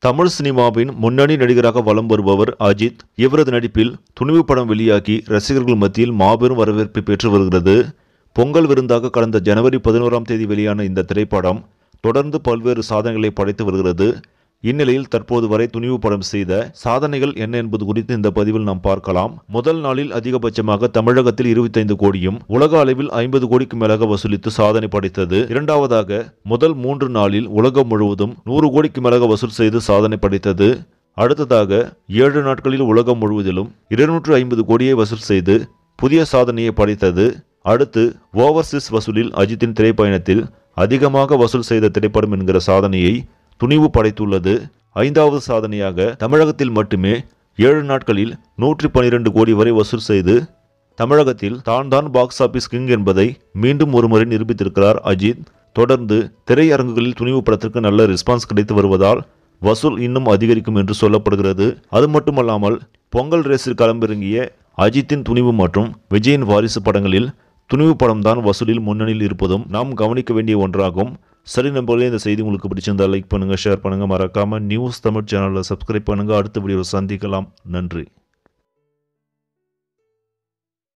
தமிழ் சினிமாவின் முன்னணி நடிகராக வலம் வருபவர் அஜித் இவரது நடிப்பில் துணிவு படம் வெளியாகி ரசிகர்கள் மத்தியில் மாபெரும் வரவேற்பை பெற்று வருகிறது பொங்கல் விருந்தாக கடந்த ஜனவரி பதினோராம் தேதி வெளியான இந்த திரைப்படம் தொடர்ந்து பல்வேறு சாதனைகளை படைத்து வருகிறது இந்நிலையில் தற்போது வரை துணிவு படம் செய்த சாதனைகள் என்ன என்பது குறித்து இந்த பதிவில் நாம் பார்க்கலாம் முதல் நாளில் அதிகபட்சமாக தமிழகத்தில் 25 கோடியும் உலக அளவில் ஐம்பது கோடிக்கு மேலாக வசூலித்து சாதனை படைத்தது இரண்டாவதாக முதல் மூன்று நாளில் உலகம் முழுவதும் நூறு கோடிக்கு மேலாக வசூல் செய்து சாதனை படைத்தது அடுத்ததாக ஏழு நாட்களில் உலகம் முழுவதிலும் இருநூற்று ஐம்பது கோடியை வசூல் செய்து புதிய சாதனையை படைத்தது அடுத்து ஓவர்சீஸ் வசூலில் அஜித்தின் திரைப்பயணத்தில் அதிகமாக வசூல் செய்த திரைப்படம் என்கிற சாதனையை துணிவு படைத்துள்ளது ஐந்தாவது சாதனையாக தமிழகத்தில் மட்டுமே ஏழு நாட்களில் நூற்றி பனிரெண்டு கோடி வரை வசூல் செய்து தமிழகத்தில் தான் தான் பாக்ஸ் ஆபீஸ் கிங் என்பதை மீண்டும் ஒருமுறை நிரூபித்திருக்கிறார் அஜித் தொடர்ந்து திரையரங்குகளில் துணிவு படத்திற்கு நல்ல ரெஸ்பான்ஸ் கிடைத்து வருவதால் வசூல் இன்னும் அதிகரிக்கும் என்று சொல்லப்படுகிறது அது மட்டுமல்லாமல் பொங்கல் ரேஸில் களமிறங்கிய அஜித்தின் துணிவு மற்றும் விஜயின் வாரிசு படங்களில் துணிவு படம் தான் வசூலில் முன்னணியில் இருப்பதும் நாம் கவனிக்க வேண்டிய ஒன்றாகும் சரி நம்பர்களே இந்த செய்தி உங்களுக்கு பிடிச்சிருந்தா லைக் பண்ணுங்க ஷேர் பண்ணுங்க மறக்காம நியூஸ் தமிழ் சேனலை சப்ஸ்கிரைப் பண்ணுங்க அடுத்த வீடியோவில் சந்திக்கலாம் நன்றி